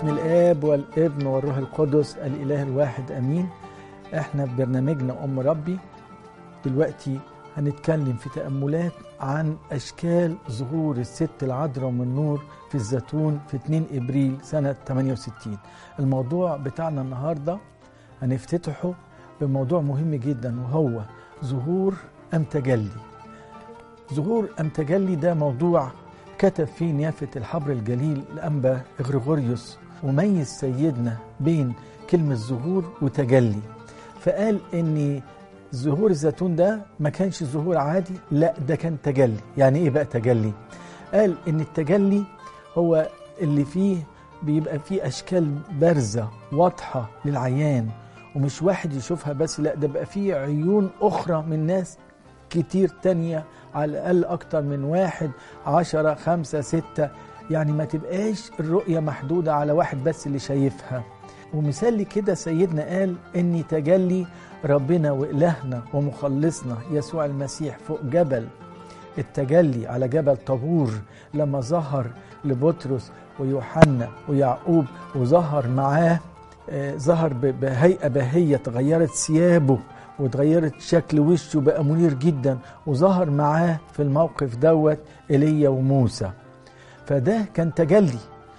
باسم الاب والابن والروح القدس الاله الواحد امين احنا في برنامجنا ام ربي دلوقتي هنتكلم في تأملات عن أشكال ظهور الست العذراء من النور في الزيتون في 2 إبريل سنة 68 الموضوع بتاعنا النهاردة هنفتتحه بموضوع مهم جدا وهو ظهور أم تجلي ظهور أم تجلي ده موضوع كتب فيه نيافة الحبر الجليل الأنبا إغريغوريوس وميز سيدنا بين كلمة ظهور وتجلي فقال إن ظهور الزيتون ده ما كانش ظهور عادي لا ده كان تجلي يعني ايه بقى تجلي قال ان التجلي هو اللي فيه بيبقى فيه اشكال بارزه واضحه للعيان ومش واحد يشوفها بس لا ده بقى فيه عيون اخرى من ناس كتير تانية على الاقل اكتر من واحد عشرة خمسة ستة يعني ما تبقاش الرؤية محدودة على واحد بس اللي شايفها ومثال لكده سيدنا قال اني تجلي ربنا وإلهنا ومخلصنا يسوع المسيح فوق جبل التجلي على جبل طابور لما ظهر لبطرس ويوحنا ويعقوب وظهر معاه آه ظهر بهيئة بهية تغيرت ثيابه وتغيرت شكل وشه بقى منير جدا وظهر معاه في الموقف دوت ايليا وموسى فده كان تجلي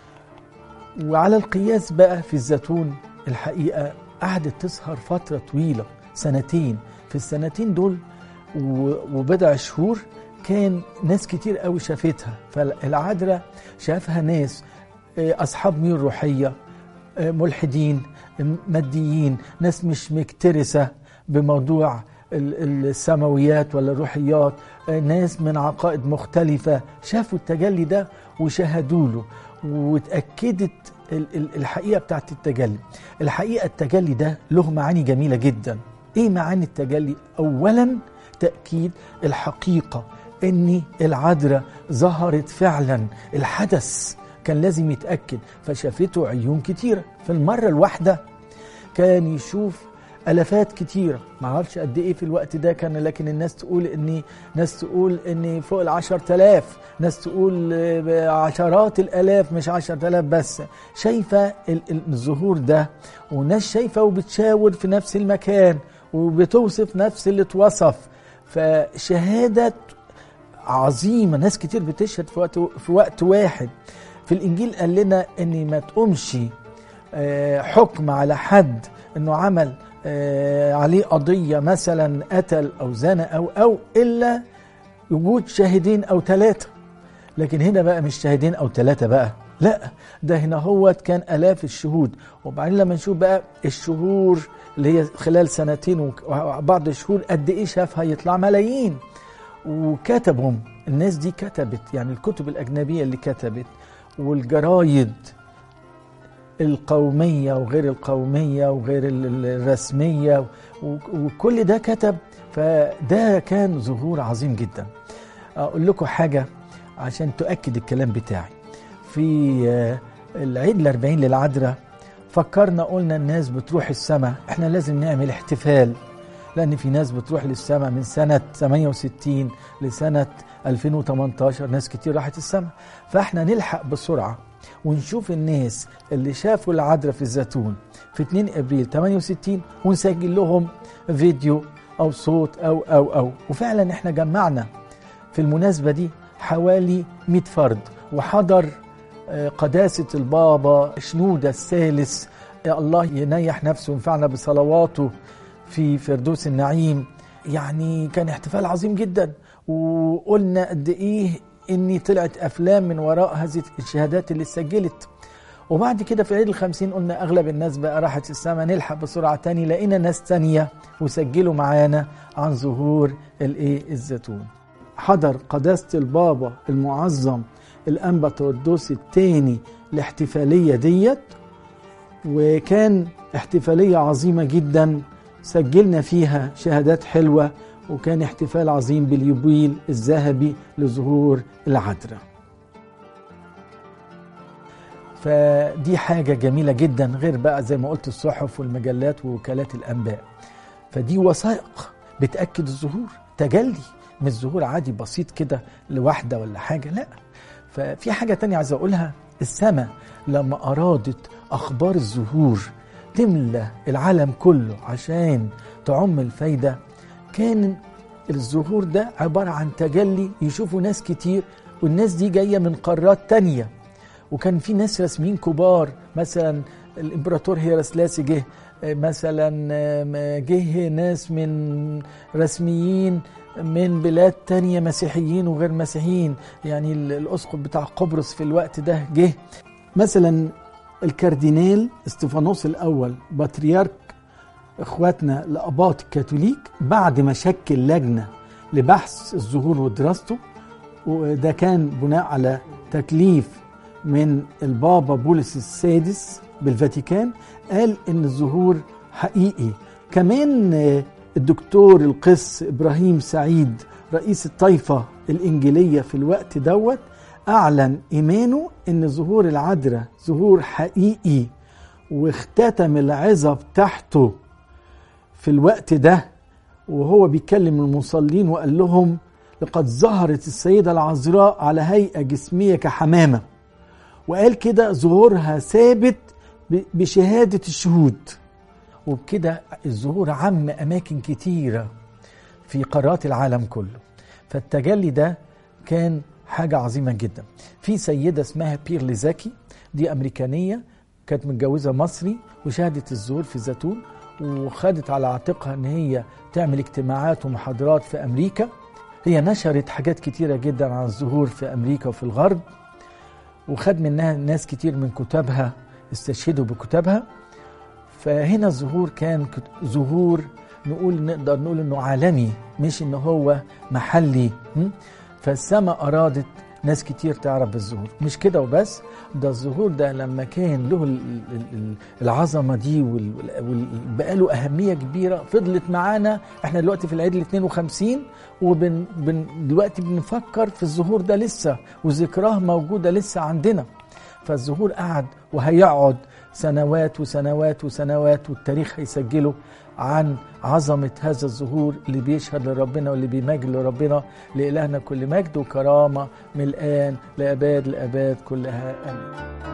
وعلى القياس بقى في الزيتون الحقيقة قعدت تسهر فترة طويلة سنتين في السنتين دول وبضع شهور كان ناس كتير قوي شافتها فالعذراء شافها ناس أصحاب ميول روحية ملحدين ماديين ناس مش مكترسة بموضوع السماويات ولا الروحيات ناس من عقائد مختلفة شافوا التجلي ده وشاهدوا له واتأكدت الحقيقة بتاعت التجلي الحقيقة التجلي ده له معاني جميلة جدا ايه معاني التجلي اولا تأكيد الحقيقة ان العذراء ظهرت فعلا الحدث كان لازم يتأكد فشافته عيون كتيرة في المرة الواحدة كان يشوف الافات كتيره ما اعرفش قد ايه في الوقت ده كان لكن الناس تقول ان ناس تقول ان فوق العشر تلاف ناس تقول عشرات الالاف مش عشر تلاف بس شايفه الظهور ده وناس شايفه وبتشاور في نفس المكان وبتوصف نفس اللي اتوصف فشهاده عظيمه ناس كتير بتشهد في وقت في وقت واحد في الانجيل قال لنا ان ما تقومش حكم على حد انه عمل آه عليه قضية مثلا قتل أو زنى أو أو إلا وجود شاهدين أو ثلاثة لكن هنا بقى مش شاهدين أو ثلاثة بقى لا ده هنا هو كان آلاف الشهود وبعدين لما نشوف بقى الشهور اللي هي خلال سنتين وبعض الشهور قد إيه شافها يطلع ملايين وكتبهم الناس دي كتبت يعني الكتب الأجنبية اللي كتبت والجرايد القومية وغير القومية وغير الرسمية وكل ده كتب فده كان ظهور عظيم جدا أقول لكم حاجة عشان تؤكد الكلام بتاعي في العيد الأربعين للعذراء فكرنا قلنا الناس بتروح السماء احنا لازم نعمل احتفال لأن في ناس بتروح للسماء من سنة 68 لسنة 2018 ناس كتير راحت السماء فاحنا نلحق بسرعة ونشوف الناس اللي شافوا العذراء في الزيتون في 2 ابريل 68 ونسجل لهم فيديو او صوت او او او وفعلا احنا جمعنا في المناسبه دي حوالي 100 فرد وحضر قداسه البابا شنوده الثالث الله ينيح نفسه وينفعنا بصلواته في فردوس النعيم يعني كان احتفال عظيم جدا وقلنا قد ايه اني طلعت افلام من وراء هذه الشهادات اللي اتسجلت وبعد كده في عيد الخمسين قلنا اغلب الناس بقى راحت السماء نلحق بسرعه تاني لقينا ناس تانية وسجلوا معانا عن ظهور الايه الزيتون حضر قداسه البابا المعظم الانبا تودوس الثاني الاحتفاليه ديت وكان احتفاليه عظيمه جدا سجلنا فيها شهادات حلوه وكان احتفال عظيم باليوبيل الذهبي لظهور العذراء فدي حاجة جميلة جدا غير بقى زي ما قلت الصحف والمجلات ووكالات الأنباء فدي وثائق بتأكد الظهور تجلي مش ظهور عادي بسيط كده لواحدة ولا حاجة لا ففي حاجة تانية عايز أقولها السماء لما أرادت أخبار الزهور تملى العالم كله عشان تعم الفايدة كان الظهور ده عبارة عن تجلي يشوفوا ناس كتير والناس دي جاية من قارات تانية وكان في ناس رسميين كبار مثلا الامبراطور هيراسلاسي جه مثلا جه ناس من رسميين من بلاد تانية مسيحيين وغير مسيحيين يعني الأسقف بتاع قبرص في الوقت ده جه مثلا الكاردينال استفانوس الأول بطريرك اخواتنا الاباط الكاثوليك بعد ما شكل لجنه لبحث الظهور ودراسته وده كان بناء على تكليف من البابا بولس السادس بالفاتيكان قال ان الظهور حقيقي كمان الدكتور القس ابراهيم سعيد رئيس الطائفه الانجيليه في الوقت دوت اعلن ايمانه ان ظهور العذراء ظهور حقيقي واختتم العظه بتاعته في الوقت ده وهو بيكلم المصلين وقال لهم لقد ظهرت السيدة العذراء على هيئة جسمية كحمامة وقال كده ظهورها ثابت بشهادة الشهود وبكده الظهور عم أماكن كتيرة في قارات العالم كله فالتجلي ده كان حاجة عظيمة جدا في سيدة اسمها بير ليزاكي دي أمريكانية كانت متجوزة مصري وشهدت الظهور في الزيتون وخدت على عاتقها ان هي تعمل اجتماعات ومحاضرات في امريكا هي نشرت حاجات كتيره جدا عن الظهور في امريكا وفي الغرب وخد منها ناس كتير من كتابها استشهدوا بكتابها فهنا الظهور كان ظهور نقول نقدر نقول انه عالمي مش ان هو محلي فالسماء ارادت ناس كتير تعرف بالظهور مش كده وبس ده الظهور ده لما كان له العظمة دي وبقى له أهمية كبيرة فضلت معانا احنا دلوقتي في العيد ال 52 وبن بن دلوقتي بنفكر في الظهور ده لسه وذكراه موجودة لسه عندنا فالظهور قعد وهيقعد سنوات وسنوات وسنوات والتاريخ هيسجله عن عظمة هذا الظهور اللي بيشهد لربنا واللي بيمجد لربنا لإلهنا كل مجد وكرامة من الآن لأباد الأباد كلها آمين